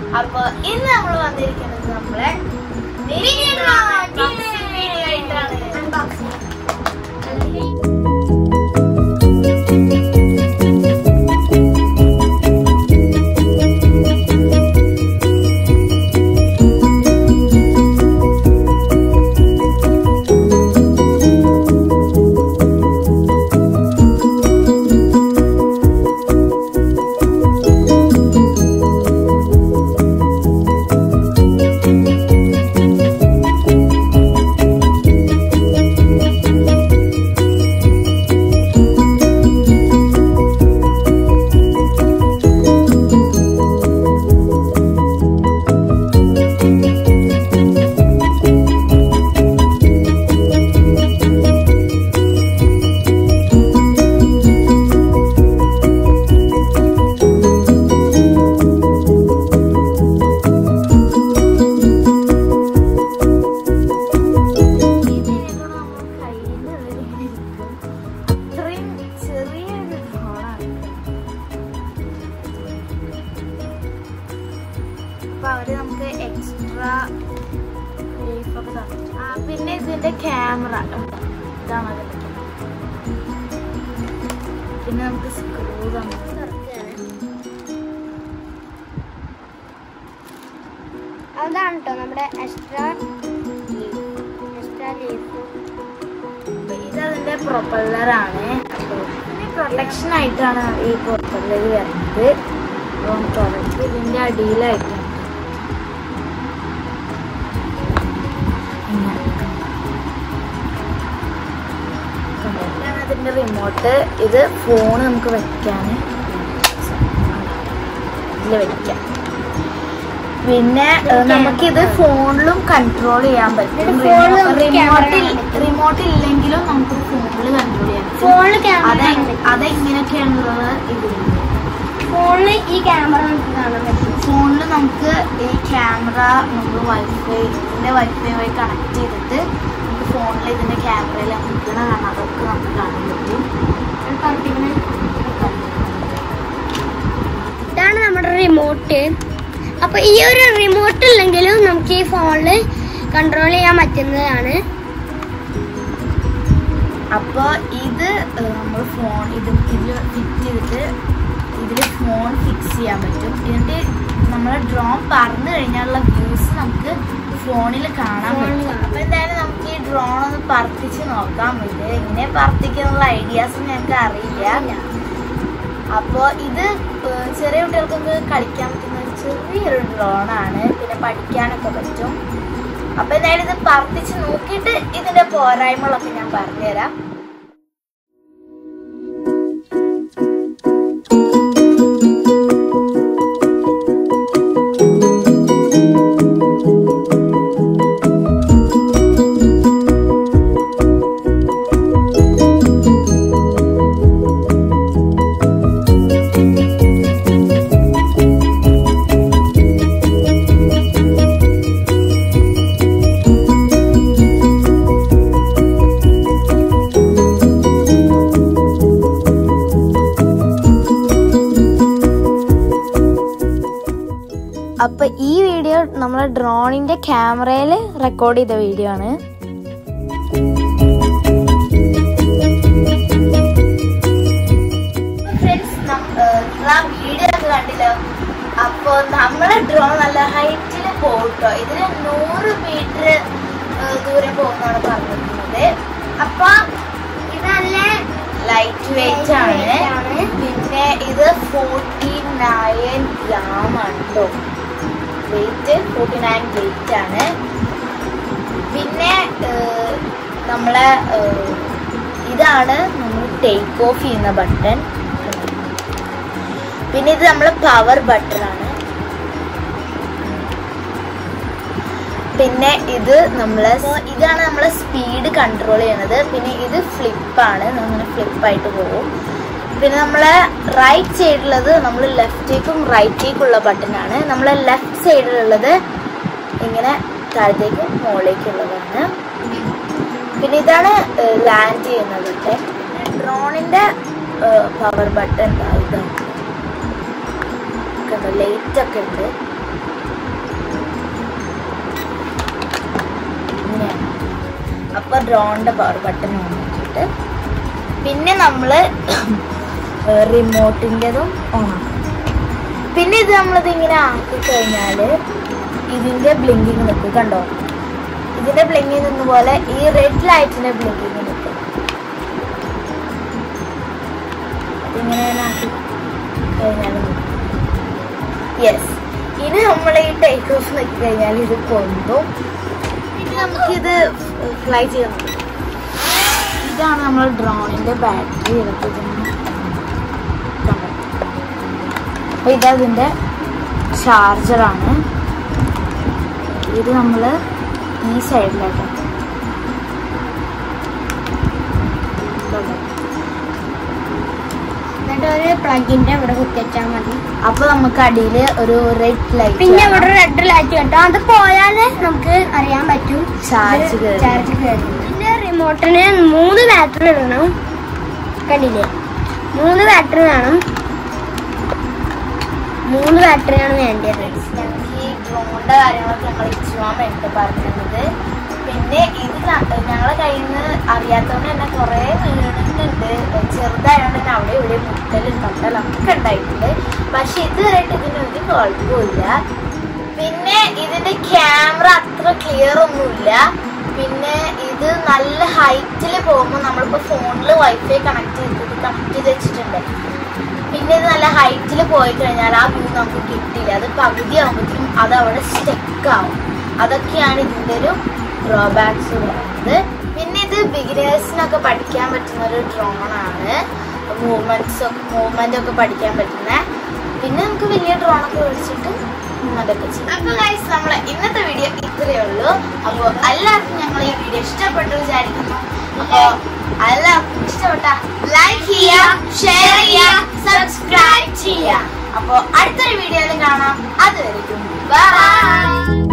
അപ്പൊ ഇന്ന് നമ്മൾ വന്നിരിക്കുന്നത് നമ്മളെ വീഡിയോ ആയിട്ടാണ് ഇത്രയും ചെറിയൊരു ഡ്രോണാണ് അപ്പൊ അവര് നമുക്ക് എക്സ്ട്രാ ലൈഫൊക്കെ തന്നു ആ പിന്നെ ഇതിന്റെ ക്യാമറ ഇതാണ് അതിന്റെ പിന്നെ നമുക്ക് സ്ക്രൂ തന്നു അതാണ് കേട്ടോ നമ്മുടെ എക്സ്ട്രാ എക്സ്ട്രാ ലീഫ് അപ്പൊ ഇതതിന്റെ പ്രൊപ്പല്ലറാണ് പ്രൊട്ടക്ഷൻ ആയിട്ടാണ് ഈ പ്രൊപ്പല്ലർ വരുന്നത് അപ്പം തുറച്ച് ഇതിന്റെ അടിയിലായിട്ടാണ് ഇങ്ങനെ. കണ്ടോ? ഇതാണ് അതിന്റെ റിമോട്ട് ഇത് ഫോൺ നമുക്ക് വെക്കാൻ ഇതിൽ വെക്കാം പിന്നെ ഏഹ്, നമുക്കിത് ഫോണിലും കൺട്രോൾ ചെയ്യാൻ പറ്റും ഇത് ഫോണില് നമുക്ക് റിമോട്ടിൽ camera റിമോട്ട് ഇല്ലെങ്കിലും നമുക്ക് ഫോണിൽ കൺട്രോൾ ചെയ്യാൻ പറ്റും ഫോണിൽ ക്യാമറ അതെ അതെങ്ങനെയൊക്കെയാണുള്ളത് ഇതിലുണ്ട് ഫോണിൽ ഈ ക്യാമറ നമുക്ക് കാണാൻ പറ്റും ഫോണിൽ നമുക്ക് ഈ ക്യാമറ നമ്മൾ വൈഫൈ ഇതിന്റെ വൈഫൈ വഴി കണക്ട് ചെയ്തിട്ട് നമുക്ക് ഫോണിൽ ഇതിന്റെ ക്യാമറയിൽ നമുക്ക് കാണാം അതൊക്കെ നമുക്ക് കാണാൻ പറ്റും ഇതാണ് നമ്മുടെ റിമോട്ട് അപ്പൊ ഈ ഒരു റിമോട്ട് ഇല്ലെങ്കിലും നമുക്ക് ഈ ഫോണിൽ കൺട്രോൾ ചെയ്യാൻ പറ്റുന്നതാണ് അപ്പോൾ ഇത് നമ്മൾ ഫോൺ ഇത് ഇതിൽ ഫിറ്റ് ചെയ്തിട്ട് ഇതിൽ ഫോൺ ഫിക്സ് ചെയ്യാൻ പറ്റും എന്നിട്ട് നമ്മൾ ഡ്രോൺ പറന്നു കഴിഞ്ഞാലുള്ള വ്യൂസ് നമുക്ക് ഫോണിൽ കാണാൻ ഫോണിൽ പറ്റും കാണാം. അപ്പൊ എന്തായാലും നമുക്ക് ഈ ഡ്രോൺ ഒന്ന് പറത്തിച്ച് നോക്കാൻ പറ്റും എങ്ങനെ പറത്തിക്കാന്നുള്ള ഐഡിയാസ് ഞങ്ങൾക്ക് അറിയില്ല അപ്പോൾ ഇത് ഏഹ്, ചെറിയ കുട്ടികൾക്കൊക്കെ കളിക്കാൻ പറ്റുന്ന ഒരു ചെറിയൊരു ഡ്രോൺ ആണ് പിന്നെ പഠിക്കാനൊക്കെ പറ്റും അപ്പൊ എന്തായാലും ഇത് പറത്തിച്ച് നോക്കിയിട്ട് ഇതിന്റെ പോരായ്മകളൊക്കെ ഞാൻ പറഞ്ഞുതരാം അപ്പൊ ഈ വീഡിയോ നമ്മളെ ഡ്രോണിന്റെ ക്യാമറയിൽ റെക്കോർഡ് ചെയ്ത വീഡിയോ ആണ് വീഡിയോ ഒക്കെ കണ്ടില്ലോ അപ്പൊ നമ്മളെ ഡ്രോൺ നല്ല ഹൈറ്റിൽ പോട്ടോ ഇതിന് നൂറ് മീറ്റർ ദൂരം പോകുന്നാണ് പറഞ്ഞിരിക്കുന്നത് അപ്പൊ ഇത് നല്ല ലൈറ്റ് വെയിറ്റ് ആണ് Lightweight ആണ്. പിന്നെ ഇത് ഫോർട്ടി നയൻ ഗ്രാം ആണ് കേട്ടോ വെയിറ്റ് ഫോർട്ടി നയൻ വെയിറ്റ് ആണ് പിന്നെ ഏഹ്, നമ്മളെ ഏഹ്, ഇതാണ് നമ്മൾ ടേക്ക് ഓഫ് ചെയ്യുന്ന ബട്ടൺ പിന്നെ ഇത് നമ്മളെ പവർ ബട്ടൺ ആണ് പിന്നെ ഇത് നമ്മളെ ഇതാണ് നമ്മളെ സ്പീഡ് കൺട്രോൾ ചെയ്യണത് പിന്നെ ഇത് ഫ്ലിപ്പാണ് അങ്ങനെ ഫ്ലിപ്പായിട്ട് പോകും പിന്നെ നമ്മളെ റൈറ്റ് സൈഡിലുള്ളത് നമ്മൾ ലെഫ്റ്റേക്കും റൈറ്റേക്കുള്ള ബട്ടനാണ് നമ്മളെ ലെഫ്റ്റ് സൈഡിലുള്ളത് ഇങ്ങനെ താഴത്തേക്കും മുകളിലേക്കുള്ളതാണ് പിന്നെ ഇതാണ് ലാൻഡ് ചെയ്യുന്നത് ബട്ടൺ ഡ്രോണിന്റെ പവർ ബട്ടൺ ഇതാണ് കണ്ടോ ലൈറ്റ് ഒക്കെ ഉണ്ട് അപ്പൊ ഡ്രോണിന്റെ പവർ ബട്ടൺ ഓൺ ആക്കിയിട്ട് പിന്നെ നമ്മള് റിമോട്ടിൻ്റെതും ഓൺ ആക്കണം പിന്നെ ഇത് നമ്മളിത് ഇങ്ങനെ ആക്കി കഴിഞ്ഞാല് ഇതിന്റെ ബ്ലിങ്കിങ് നിൽക്കും കണ്ടോ ഇതിന്റെ ബ്ലിങ്കിങ് നിന്ന പോലെ ഈ റെഡ് ലൈറ്റിന്റെ ബ്ലിങ്കിങ് നിൽക്കും അതിങ്ങനെ ഞാൻ ആക്കി കഴിഞ്ഞാൽ യെസ് ഇനി നമ്മൾ ഈ ടേക്ക് ഓഫ് നോക്കി കഴിഞ്ഞാൽ ഇത് പൊന്തും പിന്നെ നമുക്കിത് ഫ്ലൈ ചെയ്യാൻ പറ്റും. ഇതാണ് നമ്മൾ ഡ്രോണിന്റെ ബാറ്ററി എടുത്തത് അപ്പൊ ഇതതിന്റെ ചാർജറാണ് ഇത് നമ്മൾ ഈ സൈഡിലാട്ടോ കണ്ടോ? എന്നിട്ട് ഒരു പ്ലഗിന്റെ ഇവിടെ കുത്തിച്ചാൽ മതി അപ്പൊ നമുക്ക് അടിയില് ഒരു റെഡ് ലൈറ്റ് പിന്നെ ഇവിടെ റെഡ് ലൈറ്റ് കിട്ടും അത് പോയാല് നമുക്ക് അറിയാൻ പറ്റും ചാർജ് ഇത് കയറി. ചാർജ് കയറി പിന്നെ റിമോട്ടിന് മൂന്ന് ബാറ്ററി ഇടണം കണ്ടില്ലേ മൂന്ന് ബാറ്ററി വേണം മൂന്ന് ബാറ്ററിയാണ് വേണ്ടത് ഞങ്ങൾക്ക് ഈ ഡ്രോണിന്റെ കാര്യങ്ങളൊക്കെ ഞങ്ങൾ ഇച്ചുവാൻ വേണ്ടി പറഞ്ഞത് പിന്നെ ഇത് ന- ഞങ്ങളെ കയ്യിൽ നിന്ന് അറിയാത്തതുകൊണ്ട് തന്നെ കുറെ വീണിട്ടുണ്ട് ചെറുതായതുകൊണ്ട് തന്നെ അവിടെ ഇവിടെ മുട്ടലും തട്ടലൊക്കെ ഉണ്ടായിട്ടുണ്ട് പക്ഷെ ഇതുവരെയായിട്ട് ഇതിന് ഒരു കുഴപ്പമില്ല പിന്നെ ഇതിന്റെ ക്യാമറ അത്ര ക്ലിയർ ഒന്നുമില്ല പിന്നെ ഇത് നല്ല ഹൈറ്റിൽ പോകുമ്പോൾ നമ്മളിപ്പോൾ ഫോണിൽ വൈഫൈ കണക്ട് ചെയ്ത് കണക്ട് ചെയ്ത് വെച്ചിട്ടുണ്ട് പിന്നെ ഇത് നല്ല ഹൈറ്റിൽ പോയി കഴിഞ്ഞാൽ ആ വ്യൂ നമുക്ക് കിട്ടില്ല അത് പകുതി ആകുമ്പോഴത്തേക്കും അത് അവിടെ സ്റ്റെക്ക് ആവും അതൊക്കെയാണ് ഇതിന്റെ ഒരു ഡ്രോബാക്സ് പറയുന്നത് പിന്നെ ഇത് ബിഗിനേഴ്സിനൊക്കെ പഠിക്കാൻ പറ്റുന്ന ഒരു ഡ്രോണാണ് മൂവ്മെന്റ്സ് മൂവ്മെന്റ് ഒക്കെ പഠിക്കാൻ പറ്റുന്ന പിന്നെ നമുക്ക് വലിയ ഡ്രോണൊക്കെ മേടിച്ചിട്ട് അതൊക്കെ ചെയ്യും അപ്പൊ ഗൈസ് നമ്മളെ ഇന്നത്തെ വീഡിയോ ഇത്രയേ ഉള്ളൂ അപ്പൊ എല്ലാവർക്കും ഞങ്ങൾ ഈ വീഡിയോ ഇഷ്ടപ്പെട്ടു വിചാരിക്കുന്നു അപ്പൊ എല്ലാവർക്കും ഇഷ്ടപ്പെട്ട ലൈക്ക് ചെയ്യുക ഷെയർ ചെയ്യുക സബ്സ്ക്രൈബ് ചെയ്യുക അപ്പൊ അടുത്തൊരു വീഡിയോയിൽ കാണാം അതുവരെയും ബൈ